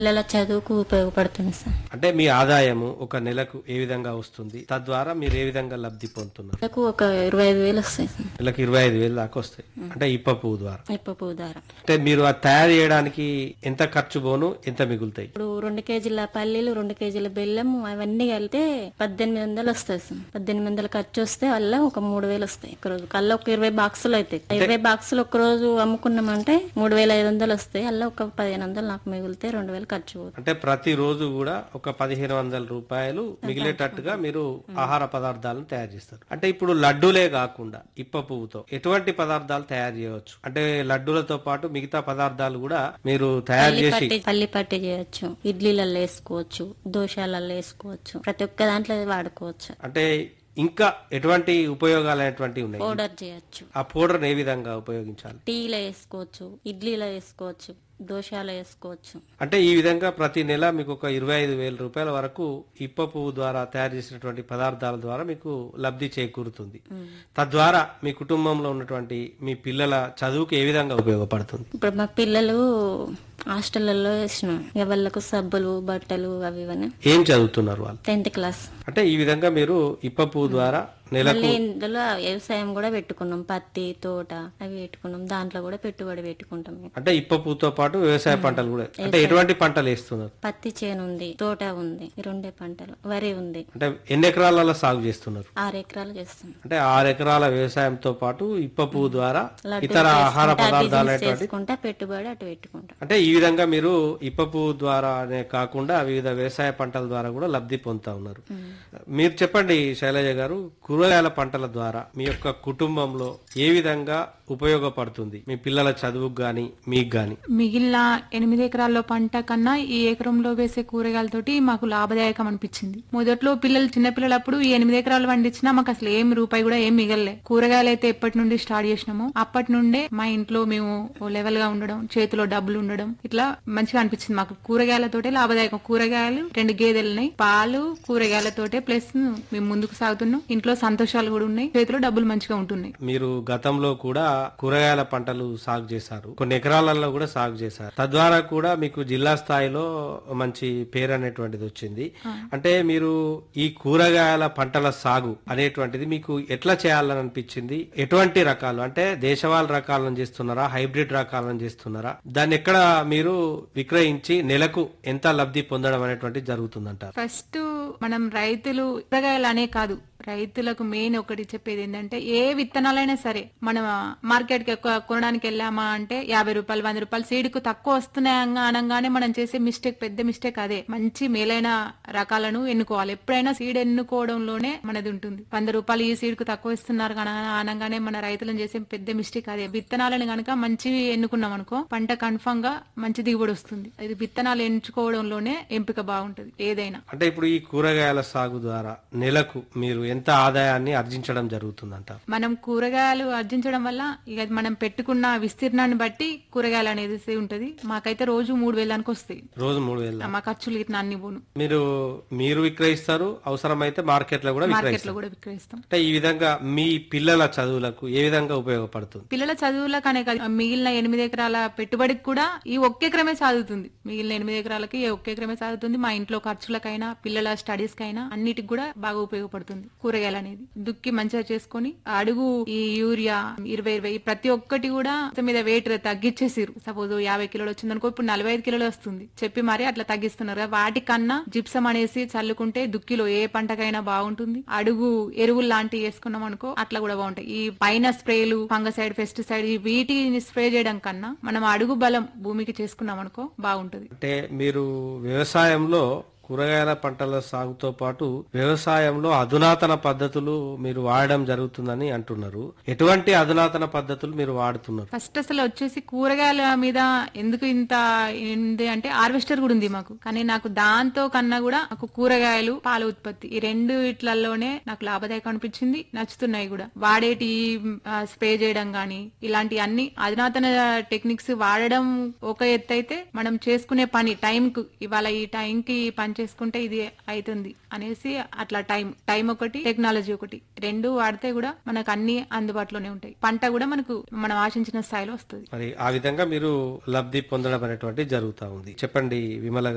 పిల్లల చదువుకు ఉపయోగపడుతుంది సార్ అంటే మీ ఆదాయము ఒక నెలకు ఏ విధంగా వస్తుంది తద్వారా మీరు ఏ విధంగా లబ్ధి పొందుతున్నారు నెలకు ఒక ఇరవై ఐదు వేలు వస్తాయి సార్ నెలకు ఇరవై ఐదు వేలు దాకా వస్తాయి అంటే ఇప్ప పువ్వు ద్వారా ఇప్ప పువ్వు దారం అంటే మీరు అది తయారు చేయడానికి ఎంత ఖర్చు పోను ఎంత మిగులుతాయి ఇప్పుడు రెండు కేజీల పల్లీలు రెండు కేజీల బెల్లం అవన్నీ కలిపితే పద్దెనిమిది వందలు వస్తాయి సార్ పద్దెనిమిది వందల ఖర్చు వస్తే వల్ల ఒక మూడు వేలు వస్తాయి ఒక రోజు కల్లా ఒక ఇరవై బాక్సులు అవుతాయి ఇరవై బాక్సులు ఒక రోజు అమ్ముకున్నామంటే మూడు వేల ఐదు వందలు వస్తాయి అలా ఒక పదిహేను వందలు నాకు మిగిలితే రెండు వేలు ఖర్చు పోతుంది అంటే ప్రతి రోజు కూడా ఒక పదిహేను వందల రూపాయలు మిగిలేటట్టుగా మీరు ఆహార పదార్థాలను తయారు చేస్తారు అంటే ఇప్పుడు లడ్డూలే కాకుండా ఇప్ప పువ్వుతో ఎటువంటి పదార్థాలు తయారు చేయవచ్చు అంటే లడ్డూలతో పాటు మిగతా పదార్థాలు కూడా మీరు తయారు చేసి పట్టి పల్లి పట్టి చేయొచ్చు ఇడ్లీలలో వేసుకోవచ్చు దోశలలో వేసుకోవచ్చు ప్రతి ఒక్క దాంట్లో వాడుకోవచ్చు అంటే ఇంకా ఎటువంటి ఉపయోగాలు అనేటువంటివి ఉన్నాయి పౌడర్ చేయొచ్చు ఆ పౌడర్ ఏ విధంగా ఉపయోగించాలి టీలో వేసుకోవచ్చు ఇడ్లీలో వేసుకోవచ్చు దోశలో వేసుకోవచ్చు అంటే ఈ విధంగా ప్రతి నెల మీకు ఒక ఇరవై ఐదు వేల రూపాయల వరకు ఇప్ప పువ్వు ద్వారా తయారు చేసినటువంటి పదార్థాల ద్వారా మీకు లబ్ధి చేకూరుతుంది తద్వారా మీ కుటుంబంలో ఉన్నటువంటి మీ పిల్లల చదువుకు ఏ విధంగా ఉపయోగపడుతుంది ఇప్పుడు మా పిల్లలు హాస్టళ్లలో వేసినాం ఇక వాళ్ళకు సబ్బులు బట్టలు అవి ఇవన్నీ ఏం చదువుతున్నారు వాళ్ళు టెన్త్ క్లాస్ అంటే ఈ విధంగా మీరు ఇప్ప పువ్వు ద్వారా నెలకు మళ్ళీ ఇందులో వ్యవసాయం కూడా పెట్టుకున్నాం పత్తి తోట అవి పెట్టుకున్నాం దాంట్లో కూడా పెట్టుబడి పెట్టుకుంటాం మేము. అంటే ఇప్ప పువ్వుతో పాటు వ్యవసాయ పంటలు కూడా అంటే ఎటువంటి పంటలు వేస్తున్నారు పత్తి చేను ఉంది తోట ఉంది ఈ రెండే పంటలు వరి ఉంది అంటే ఎన్ని ఎకరాలలో సాగు చేస్తున్నారు ఆరు ఎకరాలు చేస్తున్నాం అంటే ఆరు ఎకరాల వ్యవసాయంతో పాటు ఇప్ప పువ్వు ద్వారా లడ్డూలు ఇతర ఆహార చేసుకుంటా, పదార్థాలు బిజినెస్ అనేటువంటి చేసుకుంటా పెట్టుబడి అటు పెట్టుకుంటాం అంటే ఈ విధంగా మీరు ఇప్ప పువ్వు ద్వారానే కాకుండా వివిధ వ్యవసాయ పంటల ద్వారా కూడా లబ్ధి పొందుతా ఉన్నారు మీరు చెప్పండి శైలజ గారు కూరగాయల పంటల ద్వారా మీ యొక్క కుటుంబంలో ఏ విధంగా ఉపయోగపడుతుంది మీ పిల్లల చదువుకు గాని మీకు గాని మిగిలిన ఎనిమిది ఎకరాల్లో పంట కన్నా ఈ ఎకరంలో వేసే కూరగాయలతోటి మాకు లాభదాయకం అనిపించింది మొదట్లో పిల్లలు చిన్నపిల్లలప్పుడు ఈ ఎనిమిది ఎకరాలు పండించినా మాకు అసలు ఏం రూపాయి కూడా ఏం మిగలలే కూరగాయలు అయితే ఎప్పటి నుండి స్టార్ట్ చేసినామో అప్పటి నుండే మా ఇంట్లో మేము ఓ లెవెల్ గా ఉండడం చేతిలో డబ్బులు ఉండడం ఇట్లా మంచిగా అనిపించింది మాకు కూరగాయలతోటే లాభదాయకం కూరగాయలు రెండు గేదెలు ఉన్నాయి పాలు కూరగాయలతోటే ప్లస్ మేము ముందుకు సాగుతున్నాం ఇంట్లో సంతోషాలు కూడా ఉన్నాయి చేతిలో డబ్బులు మంచిగా ఉంటున్నాయి మీరు గతంలో కూడా కూరగాయల పంటలు సాగు చేశారు కొన్ని ఎకరాలలో కూడా సాగు చేశారు తద్వారా కూడా మీకు జిల్లా స్థాయిలో మంచి పేరు అనేటువంటిది వచ్చింది అంటే మీరు ఈ కూరగాయల పంటల సాగు అనేటువంటిది మీకు ఎట్లా చేయాలని అనిపించింది ఎటువంటి రకాలు అంటే దేశవాళ రకాలను చేస్తున్నారా హైబ్రిడ్ రకాలను చేస్తున్నారా దాన్ని ఎక్కడ మీరు విక్రయించి నెలకు ఎంత లబ్ధి పొందడం అనేటువంటిది జరుగుతుందంటారు ఫస్ట్ మనం రైతులు కూరగాయలు అనే కాదు రైతులకు మెయిన్ ఒకటి చెప్పేది ఏంటంటే ఏ విత్తనాలైనా సరే మనం మార్కెట్ కి ఎక్కువ కొనడానికి వెళ్ళామా అంటే యాభై రూపాయలు వంద రూపాయలు సీడ్ కు తక్కువ వస్తున్నాయి అనగా- అనగానే మనం చేసే మిస్టేక్ పెద్ద మిస్టేక్ అదే మంచి మేలైన రకాలను ఎన్నుకోవాలి ఎప్పుడైనా సీడ్ ఎన్నుకోవడంలోనే మనది ఉంటుంది వంద రూపాయలు ఈ సీడ్ కు తక్కువ ఇస్తున్నారు కానీ అనగానే మన రైతులను చేసే పెద్ద మిస్టేక్ అదే విత్తనాలను గనక మంచివి ఎన్నుకున్నాం అనుకో పంట కన్ఫర్మ్ గా మంచి దిగుబడి వస్తుంది ఇది విత్తనాలు ఎంచుకోవడంలోనే ఎంపిక బాగుంటది ఏదైనా అంటే ఇప్పుడు ఈ కూరగాయల సాగు ద్వారా నెలకు మీరు ఎంత ఆదాయాన్ని ఆర్జించడం జరుగుతుందంటారు మనం కూరగాయలు ఆర్జించడం వల్ల ఇక మనం పెట్టుకున్న విస్తీర్ణాన్ని బట్టి కూరగాయలు అనేది ఉంటది మాకైతే రోజు మూడు వేలానికి వస్తాయి రోజు మూడు వేల మా ఖర్చులు ఇట్లా అన్ని పోను మీరు మీరు విక్రయిస్తారు అవసరమైతే మార్కెట్ లో కూడా మార్కెట్ లో విక్రయిస్తారు కూడా విక్రయిస్తాం అంటే ఈ విధంగా మీ పిల్లల చదువులకు ఏ విధంగా ఉపయోగపడుతుంది పిల్లల చదువులకనే కాదు మిగిలిన ఎనిమిది ఎకరాల పెట్టుబడికి కూడా ఈ ఒక్క ఎకరమే సాగుతుంది మిగిలిన ఎనిమిది ఎకరాలకి ఈ ఒక్క ఎకరమే సాగుతుంది మా ఇంట్లో ఖర్చులకైనా పిల్లల స్టడీస్ కైనా అన్నిటికి కూడా బాగా ఉపయోగపడుతుంది కూరగాయలు అనేది దుక్కి మంచిగా చేసుకొని ఆ అడుగు ఈ యూరియా ఇరవై ఇరవై ప్రతి ఒక్కటి కూడా మొత్తం మీద వెయిట్ తగ్గించేసిరు సపోజ్ యాభై కిలోలు వచ్చింది అనుకో ఇప్పుడు నలభై ఐదు కిలోలు వస్తుంది చెప్పి మరి అట్లా తగ్గిస్తున్నారు కదా. వాటికన్నా జిప్సం అనేసి చల్లుకుంటే దుక్కిలో ఏ పంటకైనా బాగుంటుంది అడుగు ఎరువులు లాంటివి వేసుకున్నాం అనుకో అట్లా కూడా బాగుంటాయి ఈ పైన స్ప్రేలు ఫంగసైడ్ పెస్టిసైడ్ వీటిని స్ప్రే చేయడం కన్నా మనం అడుగు బలం భూమికి చేసుకున్నాం అనుకో బాగుంటది అంటే మీరు వ్యవసాయంలో కూరగాయల పంటల సాగుతో పాటు వ్యవసాయంలో అధునాతన పద్ధతులు మీరు వాడడం జరుగుతుందని అంటున్నారు ఎటువంటి అధునాతన పద్ధతులు మీరు వాడుతున్నారు ఫస్ట్ అసలు వచ్చేసి కూరగాయల మీద ఎందుకు ఇంత ఉంది అంటే హార్వెస్టర్ కూడా ఉంది మాకు కానీ నాకు దాంతో కన్నా కూడా నాకు కూరగాయలు పాల ఉత్పత్తి ఈ రెండు ఇట్లలోనే నాకు లాభదాయకం అనిపించింది నచ్చుతున్నాయి కూడా వాడేటి ఆ, స్ప్రే చేయడం గాని ఇలాంటి అన్ని అధునాతన టెక్నిక్స్ వాడడం ఒక ఎత్తు అయితే మనం చేసుకునే పని టైం కు ఇవాళ ఈ టైం కి ఈ పని చేసుకుంటే ఇది అవుతుంది అనేసి అట్లా టైం టైం ఒకటి టెక్నాలజీ ఒకటి రెండు వాడితే కూడా మనకు అన్ని అందుబాటులోనే ఉంటాయి పంట కూడా మనకు మనం ఆశించిన స్థాయిలో వస్తుంది మరి ఆ విధంగా మీరు లబ్ధి పొందడం అనేటువంటి జరుగుతా ఉంది చెప్పండి విమల